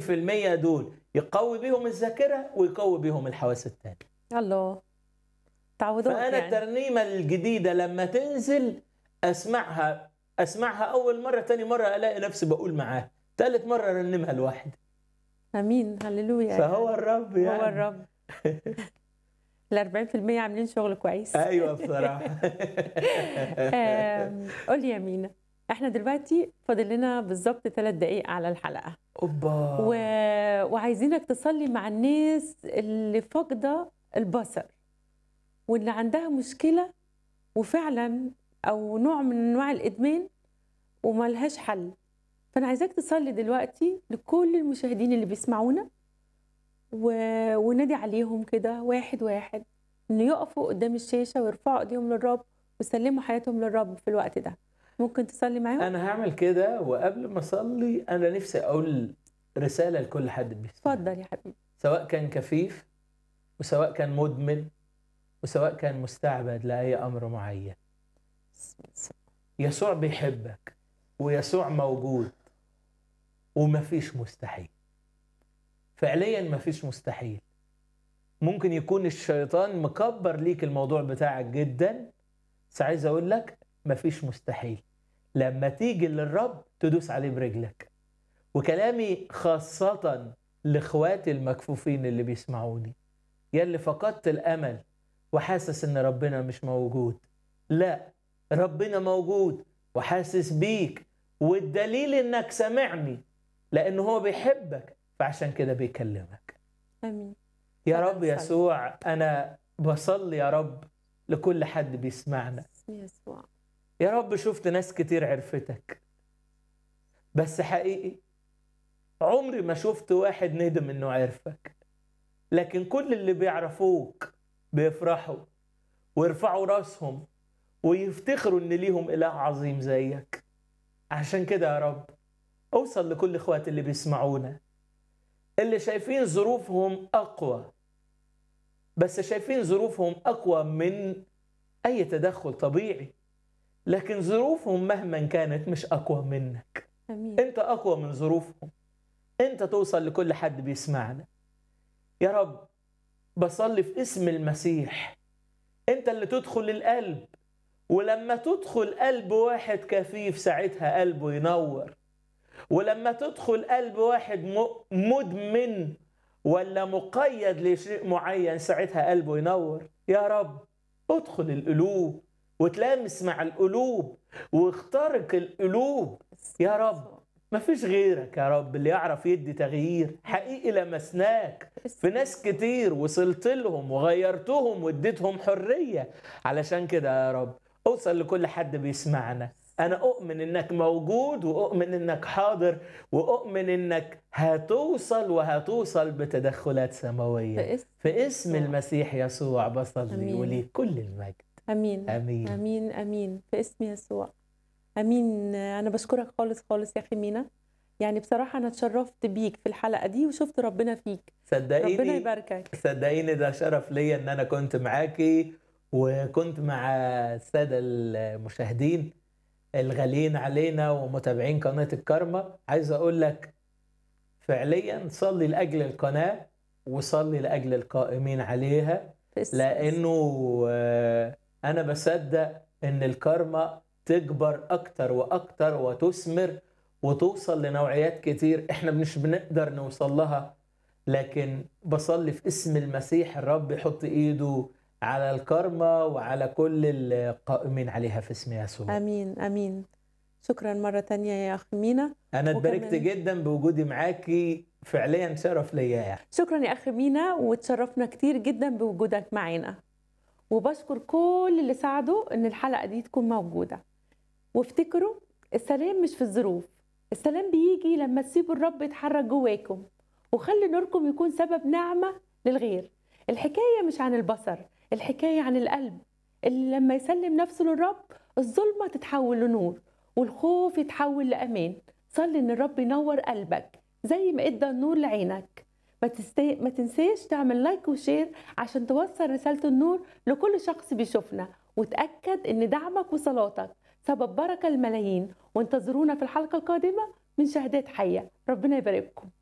المية دول يقوي بيهم الذاكرة ويقوي بيهم الحواس التانية الله تعودات فأنا يعني الترنيمة الجديدة لما تنزل أسمعها أسمعها أول مرة تاني مرة ألاقي نفسي بقول معاها تالت مرة أرنمها لوحدي امين هللويا فهو الرب يعني هو الرب ال 40% عاملين شغل كويس أيوة بصراحة آم، قول لي يا مينا احنا دلوقتي فاضل لنا بالظبط ثلاث دقايق على الحلقه أوبا و... وعايزينك تصلي مع الناس اللي فاقده البصر واللي عندها مشكله وفعلا او نوع من انواع الادمان وما لهاش حل فانا عايزاك تصلي دلوقتي لكل المشاهدين اللي بيسمعونا و... ونادي عليهم كده واحد واحد انه يقفوا قدام الشاشه ويرفعوا ايديهم للرب ويسلموا حياتهم للرب في الوقت ده ممكن تصلي معاهم أنا هعمل كده وقبل ما أصلي أنا نفسي أقول رسالة لكل حد بيسمع اتفضل يا حبيبي سواء كان كفيف وسواء كان مدمن وسواء كان مستعبد لأي أمر معين يسوع بيحبك ويسوع موجود ومفيش مستحيل فعليا مفيش مستحيل ممكن يكون الشيطان مكبر ليك الموضوع بتاعك جدا بس عايز اقول لك مفيش مستحيل لما تيجي للرب تدوس عليه برجلك وكلامي خاصة لاخواتي المكفوفين اللي بيسمعوني يلي فقدت الامل وحاسس ان ربنا مش موجود لا ربنا موجود وحاسس بيك والدليل انك سامعني لانه هو بيحبك فعشان كده بيكلمك امين يا فعلا رب صلي. يسوع انا بصلي يا رب لكل حد بيسمعنا باسم يسوع يا رب شفت ناس كتير عرفتك بس حقيقي عمري ما شفت واحد ندم انه عرفك لكن كل اللي بيعرفوك بيفرحوا ويرفعوا راسهم ويفتخروا ان ليهم اله عظيم زيك عشان كده يا رب اوصل لكل اخواتي اللي بيسمعونا اللي شايفين ظروفهم اقوى بس شايفين ظروفهم اقوى من اي تدخل طبيعي لكن ظروفهم مهما كانت مش اقوى منك امين انت اقوى من ظروفهم انت توصل لكل حد بيسمعنا يا رب بصلي في اسم المسيح انت اللي تدخل القلب ولما تدخل قلب واحد كفيف ساعتها قلبه ينور ولما تدخل قلب واحد م- مدمن ولا مقيد لشيء معين ساعتها قلبه ينور يا رب ادخل القلوب وتلامس مع القلوب واخترق القلوب باسم يا رب. يسوع. مفيش غيرك يا رب اللي يعرف يدي تغيير حقيقي لمسناك باسم في ناس كتير وصلت لهم وغيرتهم واديتهم حرية علشان كده يا رب اوصل لكل حد بيسمعنا انا اؤمن انك موجود واؤمن انك حاضر واؤمن انك هتوصل وهتوصل بتدخلات سماوية باسم في اسم يسوع. المسيح يسوع بصلي أمين. وليك كل المجد امين امين امين امين في اسم يسوع امين انا بشكرك خالص خالص يا اخي مينا يعني بصراحه انا اتشرفت بيك في الحلقه دي وشفت ربنا فيك ربنا صدقيني يباركك صدقيني ده شرف ليا ان انا كنت معاكي وكنت مع الساده المشاهدين الغاليين علينا ومتابعين قناه الكرمة عايز اقول لك فعليا صلي لاجل القناه وصلي لاجل القائمين عليها في اسم لانه آه، انا بصدق ان الكرمة تكبر اكتر واكتر وتثمر وتوصل لنوعيات كتير احنا مش بنقدر نوصل لها لكن بصلي في اسم المسيح الرب يحط ايده على الكرمة وعلى كل القائمين عليها في اسم يسوع امين امين شكرا مره تانية يا اخي مينا انا اتباركت وكمان- جدا بوجودي معاكي فعليا شرف ليا يعني شكرا يا اخي مينا وتشرفنا كتير جدا بوجودك معانا وبشكر كل اللي ساعدوا ان الحلقه دي تكون موجوده وافتكروا السلام مش في الظروف السلام بيجي لما تسيبوا الرب يتحرك جواكم وخلي نوركم يكون سبب نعمه للغير الحكايه مش عن البصر الحكايه عن القلب اللي لما يسلم نفسه للرب الظلمه تتحول لنور والخوف يتحول لامان صلي ان الرب ينور قلبك زي ما ادى النور لعينك ما, تستي... ما تنساش تعمل لايك وشير عشان توصل رسالة النور لكل شخص بيشوفنا وتأكد ان دعمك وصلاتك سبب بركة للملايين وانتظرونا في الحلقة القادمة من شهادات حية ربنا يبارككم